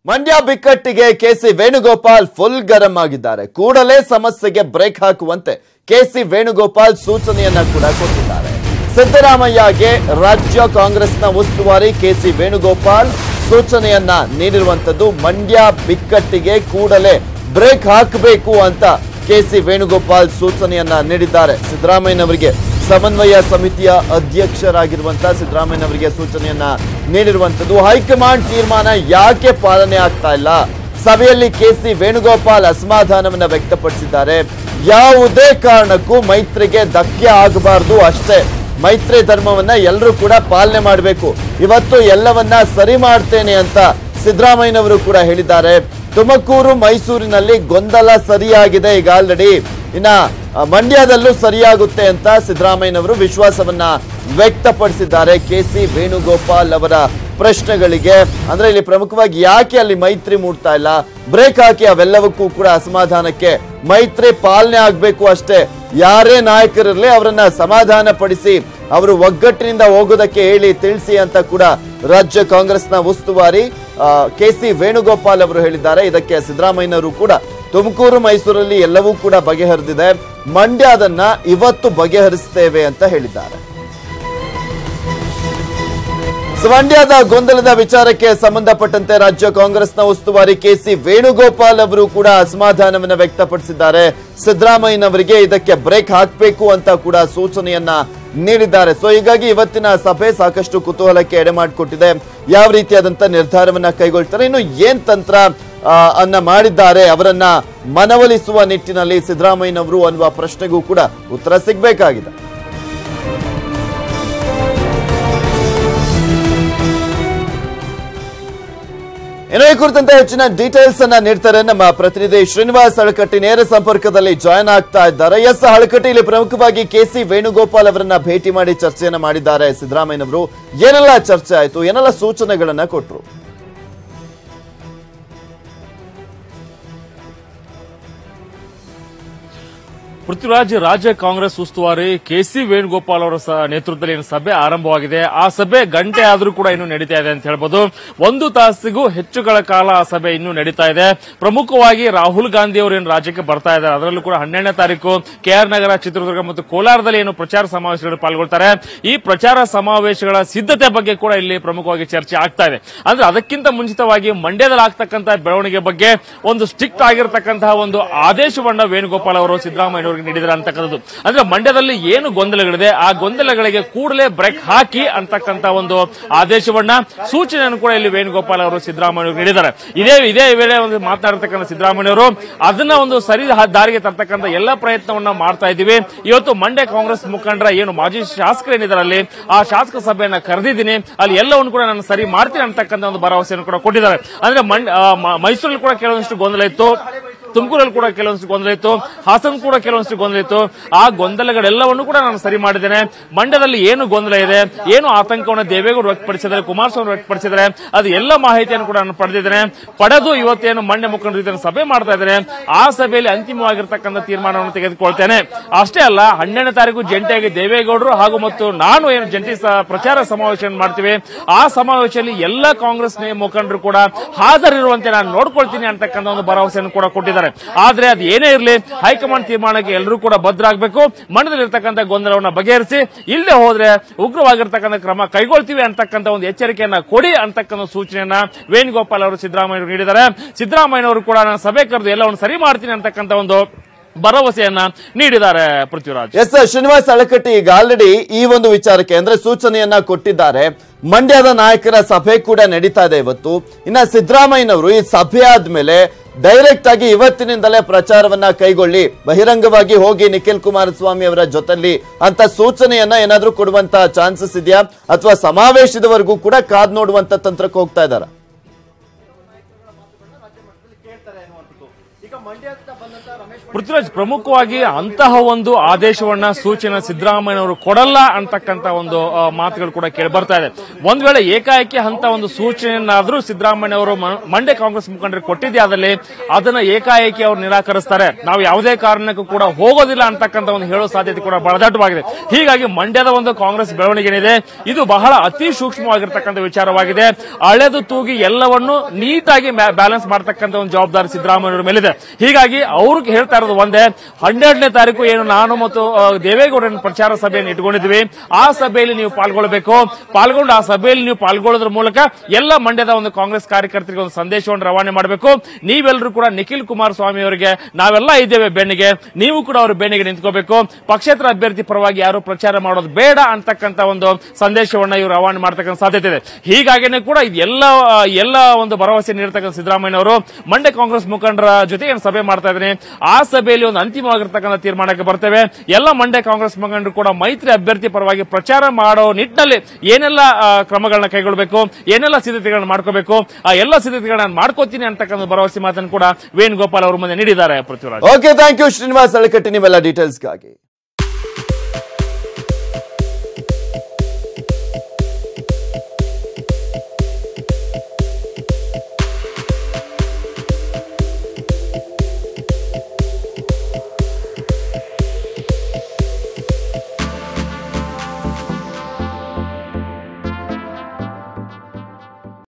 ಮಂಡ್ಯ ಬಿಕ್ಕಟ್ಟಿಗೆ K C Venugopal full ಗರಂ ಆಗಿದ್ದಾರೆ ಕೂಡಲೇ ಸಮಸ್ಯೆಗೆ ಬ್ರೇಕ್ ಹಾಕುವಂತೆ ಕೆಸಿ ವೇಣುಗೋಪಾಲ್ ಸೂಚನೆಯನ್ನ ಕೂಡ ಕೊಟ್ಟಿದ್ದಾರೆ ಸಿದ್ದರಾಮಯ್ಯಗೆ ರಾಜ್ಯ ಕಾಂಗ್ರೆಸ್ನ ಉಸ್ತುವಾರಿ ಕೆಸಿ ವೇಣುಗೋಪಾಲ್ ಸೂಚನೆಯನ್ನ ನೀಡಿರುವಂತದ್ದು ಮಂಡ್ಯ ಬಿಕ್ಕಟ್ಟಿಗೆ ಕೂಡಲೇ ಬ್ರೇಕ್ ಹಾಕಬೇಕು ಅಂತ ಕೆಸಿ ವೇಣುಗೋಪಾಲ್ ಸೂಚನೆಯನ್ನ ನೀಡಿದ್ದಾರೆ ಸಿದ್ದರಾಮಯ್ಯನವರಿಗೆ ಸಮನ್ವಯ ಸಮಿತಿಯ ಅಧ್ಯಕ್ಷರಾಗಿರುವಂತಹ ಸಿದ್ದರಾಮಯ್ಯನವರಿಗೆ ಸೂಚನೆಯನ್ನ ನೀಡಿರುವಂತದ್ದು ಹೈಕಮಾಂಡ್ ತೀರ್ಮಾನ ಯಾಕೆ ಪಾಲನೆ ಆಗ್ತಾ ಇಲ್ಲ ಸಭೆಯಲ್ಲಿ ಕೆಸಿ ವೇಣುಗೋಪಾಲ್ ಅಸಮಾಧಾನವನ್ನ ವ್ಯಕ್ತಪಡಿಸಿದ್ದಾರೆ ಯಾವುದೇ ಕಾರಣಕ್ಕೂ ಮೈತ್ರಿಗೆ ಧಕ್ಕೆ ಆಗಬಾರದು ಅಷ್ಟೇ ಮೈತ್ರಿ ಧರ್ಮವನ್ನ ಎಲ್ಲರೂ ಕೂಡ ಪಾಲನೆ ಮಾಡಬೇಕು ಇವತ್ತು ಎಲ್ಲವನ್ನ ಸರಿ ಮಾಡ್ತೇನೆ ಅಂತ ಸಿದ್ದರಾಮಯ್ಯನವರು ಕೂಡ ಹೇಳಿದ್ದಾರೆ ತುಮಕೂರು ಮೈಸೂರಿನಲ್ಲಿ ಗೊಂದಲ ಸರಿಯಾಗಿದೆ ಈಗ ಆಲ್ರೆಡಿ ಇನ್ನ ಆ, ಮಂಡ್ಯದಲ್ಲೂ ಸರಿಯಾಗುತ್ತೆ ಅಂತ ಸಿದ್ದರಾಮಯ್ಯನವರು ವಿಶ್ವಾಸವನ್ನ ವ್ಯಕ್ತಪಡಿಸಿದ್ದಾರೆ ಕೆ ಸಿ ವೇಣುಗೋಪಾಲ್ ಅವರ ಪ್ರಶ್ನೆಗಳಿಗೆ ಅಂದ್ರೆ ಇಲ್ಲಿ ಪ್ರಮುಖವಾಗಿ ಯಾಕೆ ಅಲ್ಲಿ ಮೈತ್ರಿ ಮೂಡ್ತಾ ಇಲ್ಲ ಬ್ರೇಕ್ ಹಾಕಿ ಅವೆಲ್ಲವಕ್ಕೂ ಕೂಡ ಅಸಮಾಧಾನಕ್ಕೆ ಮೈತ್ರಿ ಪಾಲನೆ ಆಗ್ಬೇಕು ಅಷ್ಟೇ ಯಾರೇ ನಾಯಕರಿರಲಿ ಅವರನ್ನ ಸಮಾಧಾನ ಪಡಿಸಿ ಅವರು ಒಗ್ಗಟ್ಟಿನಿಂದ ಹೋಗೋದಕ್ಕೆ ಹೇಳಿ ತಿಳಿಸಿ ಅಂತ ಕೂಡ ರಾಜ್ಯ ಕಾಂಗ್ರೆಸ್ನ ಉಸ್ತುವಾರಿ ಕೆ ಸಿ ವೇಣುಗೋಪಾಲ್ ಅವರು ಹೇಳಿದ್ದಾರೆ ಇದಕ್ಕೆ ಸಿದ್ದರಾಮಯ್ಯನವರು ಕೂಡ ತುಮಕೂರು ಮೈಸೂರಲ್ಲಿ ಎಲ್ಲವೂ ಕೂಡ ಬಗೆಹರಿದಿದೆ ಮಂಡ್ಯ ಅದನ್ನ ಇವತ್ತು ಬಗೆಹರಿಸ್ತೇವೆ ಅಂತ ಹೇಳಿದ್ದಾರೆ ಸೊ, ಮಂಡ್ಯದ ಗೊಂದಲದ ವಿಚಾರಕ್ಕೆ ಸಂಬಂಧಪಟ್ಟಂತೆ ರಾಜ್ಯ ಕಾಂಗ್ರೆಸ್ನ ಉಸ್ತುವಾರಿ ಕೆಸಿ ವೇಣುಗೋಪಾಲ್ ಅವರು ಕೂಡ ಅಸಮಾಧಾನವನ್ನ ವ್ಯಕ್ತಪಡಿಸಿದ್ದಾರೆ ಸಿದ್ದರಾಮಯ್ಯನವರಿಗೆ ಇದಕ್ಕೆ ಬ್ರೇಕ್ ಹಾಕಬೇಕು ಅಂತ ಕೂಡ ಸೂಚನೆಯನ್ನ ನೀಡಿದ್ದಾರೆ ಸೊ ಹೀಗಾಗಿ ಇವತ್ತಿನ ಸಭೆ ಸಾಕಷ್ಟು ಕುತೂಹಲಕ್ಕೆ ಎಡೆ ಮಾಡಿಕೊಟ್ಟಿದೆ ಯಾವ ರೀತಿಯಾದಂತ ನಿರ್ಧಾರವನ್ನ ಕೈಗೊಳ್ತಾರೆ ಇನ್ನು ಏನ್ ತಂತ್ರ ಆ, ಅನ್ನ ಮಾಡಿದ್ದಾರೆ ಅವರನ್ನ ಮನವೊಲಿಸುವ ನಿಟ್ಟಿನಲ್ಲಿ ಸಿದ್ದರಾಮಯ್ಯನವರು ಅನ್ನುವ ಪ್ರಶ್ನೆಗೂ ಕೂಡ ಉತ್ತರ ಸಿಗ್ಬೇಕಾಗಿದೆ ಇನ್ನು ಈ ಕುರಿತಂತೆ ಹೆಚ್ಚಿನ ಡೀಟೇಲ್ಸ್ ಅನ್ನ ನೀಡ್ತಾರೆ ನಮ್ಮ ಪ್ರತಿನಿಧಿ ಶ್ರೀನಿವಾಸ್ ಹಳಕಟ್ಟಿ ನೇರ ಸಂಪರ್ಕದಲ್ಲಿ ಜಾಯ್ನ್ ಆಗ್ತಾ ಇದ್ದಾರೆ ಎಸ್ ಹಳಕಟ್ಟಿ ಇಲ್ಲಿ ಪ್ರಮುಖವಾಗಿ ಕೆಸಿ ವೇಣುಗೋಪಾಲ್ ಅವರನ್ನ ಭೇಟಿ ಮಾಡಿ ಚರ್ಚೆಯನ್ನ ಮಾಡಿದ್ದಾರೆ ಸಿದ್ದರಾಮಯ್ಯನವರು ಏನೆಲ್ಲ ಚರ್ಚೆ ಆಯ್ತು ಏನೆಲ್ಲ ಸೂಚನೆಗಳನ್ನ ಕೊಟ್ರು ಪೃಥ್ವಿರಾಜ್ ರಾಜ್ಯ ಕಾಂಗ್ರೆಸ್ ಉಸ್ತುವಾರಿ ಕೆಸಿ ವೇಣುಗೋಪಾಲ್ ಅವರ ಸ- ನೇತೃತ್ವದಲ್ಲಿ ಏನು ಸಭೆ ಆರಂಭವಾಗಿದೆ ಆ ಸಭೆ ಗಂಟೆ ಆದರೂ ಕೂಡ ಇನ್ನೂ ನಡೀತಾ ಇದೆ ಅಂತ ಹೇಳ್ಬೋದು ಒಂದು ತಾಸಿಗೂ ಹೆಚ್ಚುಗಳ ಕಾಲ ಆ ಸಭೆ ಇನ್ನೂ ನಡೀತಾ ಇದೆ ಪ್ರಮುಖವಾಗಿ ರಾಹುಲ್ ಗಾಂಧಿ ಅವರು ಏನು ರಾಜ್ಯಕ್ಕೆ ಬರ್ತಾ ಇದ್ದಾರೆ ಅದರಲ್ಲೂ ಕೂಡ ಹನ್ನೆರಡನೇ ತಾರೀಕು ಕೆಆರ್ ನಗರ ಚಿತ್ರದುರ್ಗ ಮತ್ತು ಕೋಲಾರದಲ್ಲಿ ಏನು ಪ್ರಚಾರ ಸಮಾವೇಶಗಳು ಪಾಲ್ಗೊಳ್ತಾರೆ ಈ ಪ್ರಚಾರ ಸಮಾವೇಶಗಳ ಸಿದ್ಧತೆ ಬಗ್ಗೆ ಕೂಡ ಇಲ್ಲಿ ಪ್ರಮುಖವಾಗಿ ಚರ್ಚೆ ಆಗ್ತಾ ಇದೆ ಅಂದ್ರೆ ಅದಕ್ಕಿಂತ ಮುಂಚಿತವಾಗಿ ಮಂಡ್ಯದಲ್ಲಿ ಆಗ್ತಕ್ಕಂಥ ಬೆಳವಣಿಗೆ ಬಗ್ಗೆ ಒಂದು ಸ್ಟ್ರಿಕ್ಟ್ ಆಗಿರತಕ್ಕಂತಹ ಒಂದು ಆದೇಶವನ್ನ ವೇಣುಗೋಪಾಲ್ ಅವರು ಸಿದ್ದರಾಮಯ್ಯ ಅವರಿಗೆ ನೀಡಿದ್ದಾರೆ ಅಂತಕ್ಕಂಥದ್ದು ಅಂದ್ರೆ ಮಂಡ್ಯದಲ್ಲಿ ಏನು ಗೊಂದಲಗಳಿದೆ ಆ ಗೊಂದಲಗಳಿಗೆ ಕೂಡಲೇ ಬ್ರೇಕ್ ಹಾಕಿ ಅಂತಕ್ಕಂಥ ಒಂದು ಆದೇಶವನ್ನ ಸೂಚನೆಯನ್ನು ಕೂಡ ಇಲ್ಲಿ ವೇಣುಗೋಪಾಲ್ ಅವರು ಸಿದ್ದರಾಮಯ್ಯ ಅವರಿಗೆ ನೀಡಿದ್ದಾರೆ ಇದೇ ಇದೇ ವೇಳೆ ಒಂದು ಮಾತನಾಡತಕ್ಕಂಥ ಸಿದ್ದರಾಮಯ್ಯ ಅವರು ಅದನ್ನ ಒಂದು ಸರಿ ಹ- ದಾರಿಗೆ ತರ್ತಕ್ಕಂಥ ಎಲ್ಲ ಪ್ರಯತ್ನವನ್ನ ಮಾಡ್ತಾ ಇದ್ದೀವಿ ಇವತ್ತು ಮಂಡ್ಯ ಕಾಂಗ್ರೆಸ್ ಮುಖಂಡರ ಏನು ಮಾಜಿ ಶಾಸಕರು ಏನಿದ್ದಾರೆ ಅಲ್ಲಿ ಆ ಶಾಸಕ ಸಭೆಯನ್ನ ಕರೆದಿದ್ದೀನಿ ಅಲ್ಲಿ ಎಲ್ಲವನ್ನು ಕೂಡ ನಾನು ಸರಿ ಮಾಡ್ತೀನಿ ಅಂತಕ್ಕಂಥ ಒಂದು ಭರವಸೆಯನ್ನು ಕೂಡ ಕೊಟ್ಟಿದ್ದಾರೆ ಅಂದ್ರೆ ಮಂಡ್ ಆ, ಮ- ಮೈಸೂರಲ್ಲಿ ಕೂಡ ಕೆಲವೊಂದಿಷ್ಟು ಗೊಂದಲ ಇತ್ತು ತುಮಕೂರಲ್ಲಿ ಕೂಡ ಕೆಲವೊಂದಿಷ್ಟು ಗೊಂದಲ ಇತ್ತು ಹಾಸನ ಕೂಡ ಕೆಲವೊಂದಿಷ್ಟು ಗೊಂದಲ ಇತ್ತು ಆ ಗೊಂದಲಗಳೆಲ್ಲವನ್ನು ಕೂಡ ನಾನು ಸರಿ ಮಾಡಿದ್ದೇನೆ ಮಂಡ್ಯದಲ್ಲಿ ಏನು ಗೊಂದಲ ಇದೆ ಏನು ಆತಂಕವನ್ನು ದೇವೇಗೌಡರು ವ್ಯಕ್ತಪಡಿಸಿದ್ದಾರೆ ಕುಮಾರಸ್ವಾಮಿ ವ್ಯಕ್ತಪಡಿಸಿದ್ದಾರೆ ಅದು ಎಲ್ಲ ಮಾಹಿತಿಯನ್ನು ಕೂಡ ನಾನು ಪಡೆದಿದ್ದೇನೆ ಪಡೆದು ಇವತ್ತೇನು ಮಂಡ್ಯ ಮುಖಂಡರ ಜೊತೆ ಸಭೆ ಮಾಡ್ತಾ ಇದ್ದೇನೆ ಆ ಸಭೆಯಲ್ಲಿ ಅಂತಿಮವಾಗಿರ್ತಕ್ಕಂಥ ತೀರ್ಮಾನವನ್ನು ತೆಗೆದುಕೊಳ್ತೇನೆ ಅಷ್ಟೇ ಅಲ್ಲ ಹನ್ನೆರಡನೇ ತಾರೀಕು ಜಂಟಿಯಾಗಿ ದೇವೇಗೌಡರು ಹಾಗೂ ಮತ್ತು ನಾನು ಏನು ಜಂಟಿ ಸ- ಪ್ರಚಾರ ಸಮಾವೇಶ ಮಾಡ್ತೀವಿ ಆ ಸಮಾವೇಶದಲ್ಲಿ ಎಲ್ಲ ಕಾಂಗ್ರೆಸ್ ನೇ- ಮುಖಂಡರು ಕೂಡ ಹಾಜರಿರುವಂತೆ ನಾನು ನೋಡ್ಕೊಳ್ತೀನಿ ಅಂತಕ್ಕಂಥ ಒಂದು ಭರವಸೆಯನ್ನು ಕೂಡ ಕೊಟ್ಟಿದ್ದಾರೆ ಆದ್ರೆ ಅದು ಏನೇ ಇರಲಿ ಹೈಕಮಾಂಡ್ ತೀರ್ಮಾನಕ್ಕೆ ಎಲ್ಲರೂ ಕೂಡ ಭದ್ರಾಗಬೇಕು ಮಂಡ್ಯದಲ್ಲಿರ್ತಕ್ಕಂಥ ಗೊಂದಲವನ್ನು ಬಗೆಹರಿಸಿ ಇಲ್ಲದೆ ಹೋದ್ರೆ ಉಗ್ರವಾಗಿರ್ತಕ್ಕಂಥ ಕ್ರಮ ಕೈಗೊಳ್ತೀವಿ ಅಂತಕ್ಕಂಥ ಒಂದು ಎಚ್ಚರಿಕೆಯನ್ನ ಕೊಡಿ ಅಂತಕ್ಕಂಥ ಸೂಚನೆಯನ್ನ ವೇಣುಗೋಪಾಲ್ ಅವರು ಸಿದ್ದರಾಮಯ್ಯ ನೀಡಿದ್ದಾರೆ ಸಿದ್ದರಾಮಯ್ಯನವರು ಕೂಡ ನಾನು ಸಭೆ ಕರೆದು ಎಲ್ಲವನ್ನು ಸರಿ ಮಾಡ್ತೀನಿ ಅಂತಕ್ಕಂಥ ಒಂದು ಭರವಸೆಯನ್ನ ನೀಡಿದ್ದಾರೆ ಪೃಥ್ವಿರಾಜ್ ಎಸ್ ಶ್ರೀನಿವಾಸ್ ಅಳಕಟ್ಟಿ ಈಗ ಆಲ್ರೆಡಿ ಈ ಒಂದು ವಿಚಾರಕ್ಕೆ ಅಂದ್ರೆ ಸೂಚನೆಯನ್ನ ಕೊಟ್ಟಿದ್ದಾರೆ ಮಂಡ್ಯದ ನಾಯಕರ ಸಭೆ ಕೂಡ ನಡೀತಾ ಇದೆ ಇವತ್ತು ಇನ್ನ ಸಿದ್ದರಾಮಯ್ಯನವರು ಈ ಸಭೆ ಆದ್ಮೇಲೆ ಡೈರೆಕ್ಟ್ ಆಗಿ ಇವತ್ತಿನಿಂದಲೇ ಪ್ರಚಾರವನ್ನ ಕೈಗೊಳ್ಳಿ ಬಹಿರಂಗವಾಗಿ ಹೋಗಿ ನಿಖಿಲ್ ಕುಮಾರಸ್ವಾಮಿ ಅವರ ಜೊತೆಲಿ ಅಂತ ಸೂಚನೆಯನ್ನ ಏನಾದ್ರೂ ಕೊಡುವಂತ ಚಾನ್ಸಸ್ ಇದೆಯಾ ಅಥವಾ ಸಮಾವೇಶದವರೆಗೂ ಕೂಡ ಕಾದ್ ನೋಡುವಂತ ತಂತ್ರಕ್ಕೆ ಹೋಗ್ತಾ ಇದಾರ ಪೃಥ್ವಿರಾಜ್ ಪ್ರಮುಖವಾಗಿ ಅಂತಹ ಒಂದು ಆದೇಶವನ್ನ ಸೂಚನೆ ಸಿದ್ದರಾಮಯ್ಯನವರು ಕೊಡಲ್ಲ ಅಂತಕ್ಕಂತ ಒಂದು ಆ, ಮಾತುಗಳು ಕೂಡ ಕೇಳಿ ಬರ್ತಾ ಇದೆ ಒಂದ್ ವೇಳೆ ಏಕಾಏಕಿ ಅಂತ ಒಂದು ಸೂಚನೆಯನ್ನಾದ್ರೂ ಸಿದ್ದರಾಮಯ್ಯನವರು ಮ- ಮಂಡ್ಯ ಕಾಂಗ್ರೆಸ್ ಮುಖಂಡರಿಗೆ ಕೊಟ್ಟಿದ್ದೆ ಆದಲ್ಲಿ ಅದನ್ನ ಏಕಾಏಕಿ ಅವರು ನಿರಾಕರಿಸ್ತಾರೆ ನಾವು ಯಾವುದೇ ಕಾರಣಕ್ಕೂ ಕೂಡ ಹೋಗೋದಿಲ್ಲ ಅಂತಕ್ಕಂತ ಒಂದು ಹೇಳೋ ಸಾಧ್ಯತೆ ಕೂಡ ಬಹಳ ದಟ್ಟವಾಗಿದೆ ಹೀಗಾಗಿ ಮಂಡ್ಯದ ಒಂದು ಕಾಂಗ್ರೆಸ್ ಬೆಳವಣಿಗೆ ಏನಿದೆ ಇದು ಬಹಳ ಅತಿ ಸೂಕ್ಷ್ಮವಾಗಿರ್ತಕ್ಕಂಥ ವಿಚಾರವಾಗಿದೆ ಹಳೆದು ತೂಗಿ ಎಲ್ಲವನ್ನು ನೀಟಾಗಿ ಬ್ಯಾಲೆನ್ಸ್ ಮಾಡತಕ್ಕಂಥ ಒಂದು ಜವಾಬ್ದಾರಿ ಸಿದ್ದರಾಮಯ್ಯನವರ ಮೇಲಿದೆ ಹೀಗಾಗಿ ಅವ್ರಿಗೆ ಹೇಳ್ತಾ ಇರೋದು ಒಂದೇ ಹನ್ನೆರಡನೇ ತಾರೀಕು ಏನು ನಾನು ಮತ್ತು ಆ, ದೇವೇಗೌಡರ ಪ್ರಚಾರ ಸಭೆಯನ್ನು ಇಟ್ಕೊಂಡಿದ್ವಿ ಆ ಸಭೆಯಲ್ಲಿ ನೀವು ಪಾಲ್ಗೊಳ್ಳಬೇಕು ಪಾಲ್ಗೊಂಡು ಆ ಸಭೆಯಲ್ಲಿ ನೀವು ಪಾಲ್ಗೊಳ್ಳೋದ್ರ ಮೂಲಕ ಎಲ್ಲ ಮಂಡ್ಯದ ಒಂದು ಕಾಂಗ್ರೆಸ್ ಕಾರ್ಯಕರ್ತರಿಗೆ ಒಂದು ಸಂದೇಶವನ್ನು ರವಾನೆ ಮಾಡಬೇಕು ನೀವೆಲ್ಲರೂ ಕೂಡ ನಿಖಿಲ್ ಕುಮಾರಸ್ವಾಮಿ ಅವರಿಗೆ ನಾವೆಲ್ಲ ಇದ್ದೇವೆ ಬೆನ್ನಿಗೆ ನೀವು ಕೂಡ ಅವ್ರ ಬೆನ್ನಿಗೆ ನಿಂತ್ಕೋಬೇಕು ಪಕ್ಷೇತರ ಅಭ್ಯರ್ಥಿ ಪರವಾಗಿ ಯಾರು ಪ್ರಚಾರ ಮಾಡೋದು ಬೇಡ ಅಂತಕ್ಕಂತ ಒಂದು ಸಂದೇಶವನ್ನ ಇವರು ರವಾನೆ ಮಾಡತಕ್ಕಂಥ ಸಾಧ್ಯತೆ ಇದೆ ಹೀಗಾಗಿನೇ ಕೂಡ ಇದೆಲ್ಲ ಆ, ಎಲ್ಲ ಒಂದು ಭರವಸೆ ನೀಡತಕ್ಕಂಥ ಸಿದ್ದರಾಮಯ್ಯ ಅವರು ಮಂಡ್ಯ ಕಾಂಗ್ರೆಸ್ ಮುಖಂಡರ ಜೊತೆ ಏನು ಸಭೆ ಮಾಡ್ತಾ ಇದ್ದೀನಿ ಆ ಸಭೆಯಲ್ಲಿ ಒಂದು ಅಂತಿಮವಾಗಿರ್ತಕ್ಕಂಥ ತೀರ್ಮಾನಕ್ಕೆ ಬರ್ತೇವೆ ಎಲ್ಲ ಮಂಡ್ಯ ಕಾಂಗ್ರೆಸ್ ಮುಖಂಡರು ಕೂಡ ಮೈತ್ರಿ ಅಭ್ಯರ್ಥಿ ಪರವಾಗಿ ಪ್ರಚಾರ ಮಾಡೋ ನಿಟ್ಟಿನಲ್ಲಿ ಏನೆಲ್ಲ ಆ, ಕ್ರಮಗಳನ್ನ ಕೈಗೊಳ್ಳಬೇಕು ಏನೆಲ್ಲ ಸಿದ್ಧತೆಗಳನ್ನ ಮಾಡ್ಕೋಬೇಕು ಆ ಎಲ್ಲ ಸಿದ್ಧತೆಗಳನ್ನ ನಾನು ಮಾಡ್ಕೋತೀನಿ ಅಂತಕ್ಕಂಥ ಭರವಸೆ ಮಾತನ್ನು ಕೂಡ ವೇಣುಗೋಪಾಲ್ ಅವರು ಮುಂದೆ ನೀಡಿದ್ದಾರೆ Prithviraj okay thank you Srinivas Alakatti ನೀವೆಲ್ಲ ಡೀಟೇಲ್ಸ್ಗಾಗಿ